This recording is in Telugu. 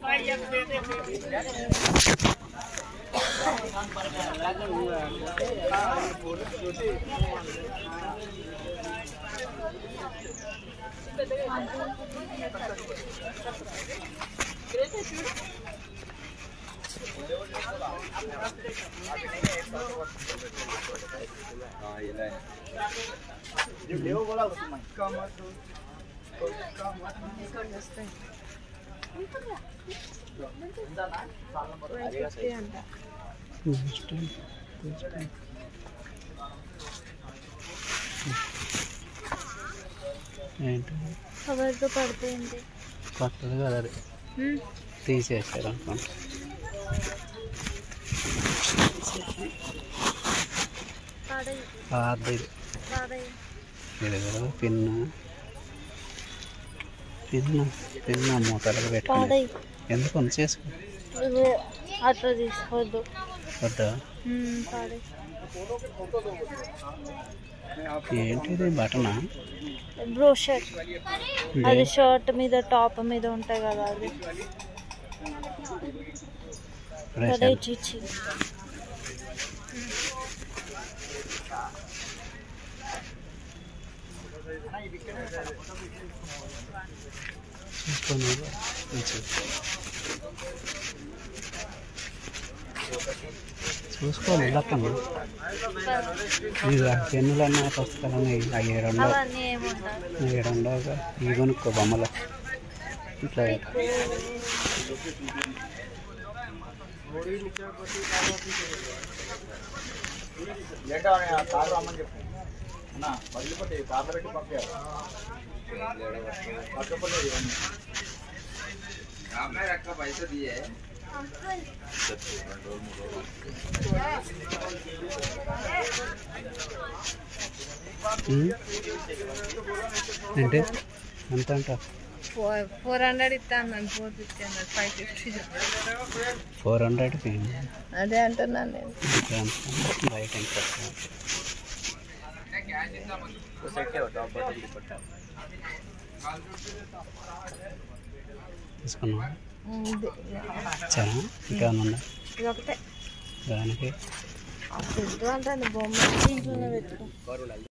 ఏంటి కవర్తో పడిపోయింది కొత్తది కదా అది తీసేసారు అనుకోండి పాడై పాతది పాడై ఇది కదా పిన్ను పిన్ను పిన్ను మూటలు పెట్టుకుని పాడై ఎందుకు ఉంది చేసుకో ఇగో అట్లా తీసుకోవద్దు వద్దా ఉమ్, పాడై ఏంటిది బటనా బ్రో షర్ట్ అది షర్ట్ మీద టాప్ మీద ఉంటాయి కదా అది పడై చిచ్చి చూసుకొని కొంచెం. చూసుకోవాలి ఇల్లక్కన్నా ఇక పెన్నులన్నీ పుస్తకాలన్నీ అవి ఏడుండవు అవన్నీ ఏముండవు ఏడుండవుగా ఇవి కొనుక్కో బొమ్మలు ఇట్లా పెట్టు. ఉమ్. ఏంటి ఎంత అంట ఫోర్ ఫోర్ హండ్రెడ్ ఇస్తాను four fifty hundred five fifty four హండ్రెడ్కి అదే అంటున్నాను నేను బయట ఎంత తీసుకున్నావా చాలా ఇంకా ఉందా ఇది ఒకటే దానికి పెట్టు అంటే బొమ్మ ఇంట్లోనే పెట్టుకో